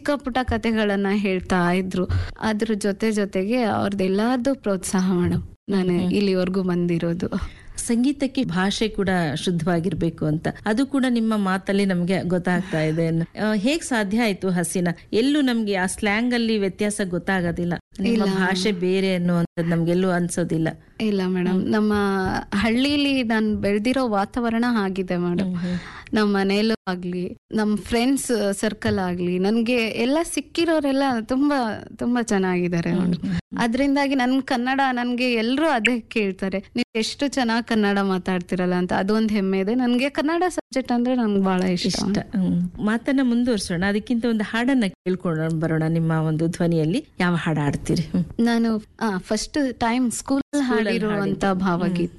ಚಿಕ್ಕ ಪುಟ್ಟ ಕತೆಗಳನ್ನ ಹೇಳ್ತಾ ಇದ್ರು ಅದ್ರ ಜೊತೆ ಜೊತೆಗೆ ಅವ್ರದ್ದೆಲ್ಲದೂ ಪ್ರೋತ್ಸಾಹ ಮೇಡಮ್ ನಾನು ಇಲ್ಲಿವರೆಗೂ ಬಂದಿರೋದು ಸಂಗೀತಕ್ಕೆ ಭಾಷೆ ಕೂಡ ಶುದ್ಧವಾಗಿರ್ಬೇಕು ಅಂತ ಅದು ಕೂಡ ನಿಮ್ಮ ಮಾತಲ್ಲಿ ನಮ್ಗೆ ಗೊತ್ತಾಗ್ತಾ ಇದೆ ಆ, ಹೇಗ್ ಸಾಧ್ಯ ಆಯ್ತು ಹಸಿನ ಎಲ್ಲೂ ನಮ್ಗೆ ಆ ಸ್ಲ್ಯಾಂಗ್ ಅಲ್ಲಿ ವ್ಯತ್ಯಾಸ ಗೊತ್ತಾಗೋದಿಲ್ಲ ನಿಮ್ಮ ಭಾಷೆ ಬೇರೆ ಅನ್ನುವಂಥದ್ದು ನಮ್ಗೆಲ್ಲೂ ಅನ್ಸೋದಿಲ್ಲ ಇಲ್ಲ ಮೇಡಮ್ ನಮ್ಮ ಹಳ್ಳಿಲಿ ನಾನು ಬೆಳೆದಿರೋ ವಾತಾವರಣ ಆಗಿದೆ ಮೇಡಮ್ ನಮ್ಮ ಮನೇಲೂ ಆಗ್ಲಿ ನಮ್ಮ ಫ್ರೆಂಡ್ಸ್ ಸರ್ಕಲ್ ಆಗ್ಲಿ ನನ್ಗೆ ಎಲ್ಲ ಸಿಕ್ಕಿರೋರೆಲ್ಲ ತುಂಬಾ ತುಂಬಾ ಚೆನ್ನಾಗಿದ್ದಾರೆ ಮೇಡಮ್ ಅದರಿಂದಾಗಿ ನನ್ ಕನ್ನಡ ನನ್ಗೆ ಎಲ್ರು ಅದೇ ಕೇಳ್ತಾರೆ ನೀವು ಎಷ್ಟು ಚೆನ್ನಾಗಿ ಕನ್ನಡ ಮಾತಾಡ್ತಿರಲ್ಲ ಅಂತ ಅದೊಂದ್ ಹೆಮ್ಮೆ ಇದೆ ನನ್ಗೆ ಕನ್ನಡ ಸಬ್ಜೆಕ್ಟ್ ಅಂದ್ರೆ ನನ್ಗೆ ಬಹಳ ಇಷ್ಟ ಇಷ್ಟ ಹ್ಮ್. ಮಾತನ್ನ ಮುಂದುವರ್ಸೋಣ ಅದಕ್ಕಿಂತ ಒಂದು ಹಾಡನ್ನ ಕೇಳ್ಕೊಂಡು ಬರೋಣ ನಿಮ್ಮ ಒಂದು ಧ್ವನಿಯಲ್ಲಿ ಯಾವ ಹಾಡು ಹಾಡ್ತೀರಿ ಹ್ಮ್. ನಾನು ಫಸ್ಟ್ ಟೈಮ್ ಸ್ಕೂಲ್ ಹಾಡಿರುವಂತ ಭಾವಗೀತೆ